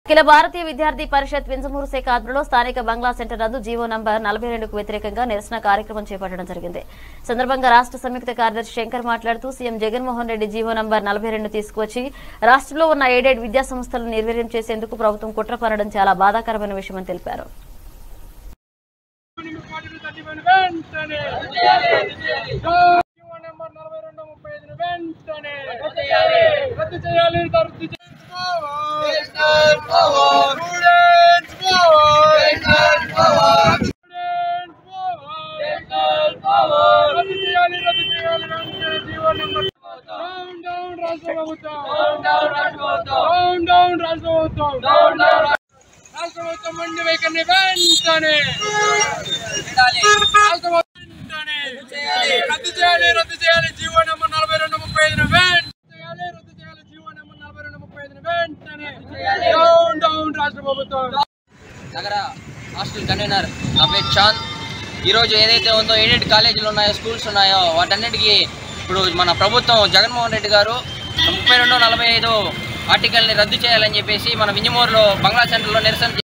అఖిల భారతీయ విద్యార్థి పరిషత్ వింజమూరు శాఖ ఆధ్వర్యంలో స్థానిక బంగ్లా సెంటర్ నందు జీవో నంబర్ నలభై రెండుకు వ్యతిరేకంగా నిరసన కార్యక్రమం చేపట్టడం జరిగింది సందర్భంగా రాష్ట్ర సంయుక్త కార్యదర్శి శంకర్ మాట్లాడుతూ CM Jaganmohan Reddy GO number నలభై రెండు తీసుకువచ్చి రాష్ట్రంలో ఉన్న ఎయిడెడ్ విద్యా సంస్థలను నిర్వీర్యం చేసేందుకు ప్రభుత్వం కుట్ర పనడం చాలా బాధాకరమైన విషయమని తెలిపారు వెంటనే జీవో నెంబర్ నలభై రెండు ముప్పై ఐదుని వెంటనే రద్దు చేయాలి రద్దు చేయాలి రద్దు రద్దు చేయాలి రద్దు చేయాలి వెంటనే జీవో నెంబర్ డౌన్ డౌన్ రాష్ట్ర ప్రభుత్వం డౌన్ డౌన్ రాష్ట్ర ప్రభుత్వం రాష్ట్ర ప్రభుత్వం మండి వైఖరిని వెంటనే రాష్ట్ర ప్రభుత్వం వెంటనే రద్దు చేయాలి రద్దు చేయాలి జీవో నెంబర్ నలభై రెండు ముప్పై ఐదును వెంటనే చేయాలి రద్దు చేయాలి జీవో నెంబర్ నలభై రెండు ముప్పై ఐదును వెంటనే డౌన్ డౌన్ రాష్ట్ర ప్రభుత్వం నగర హాస్టల్ కన్వీనర్ నా పేరు చాంద్ ఈరోజు ఏదైతే ఉందో ఎయిడెడ్ కాలేజీలు ఉన్నాయో స్కూల్స్ ఉన్నాయో వాటన్నిటికీ ఇప్పుడు మన ప్రభుత్వం జగన్మోహన్ రెడ్డి గారు ముప్పై రెండు నలభై ఐదు ఆర్టికల్ని రద్దు చేయాలని చెప్పేసి మన వింజమూరులో బంగ్లా సెంటర్లో నిరసన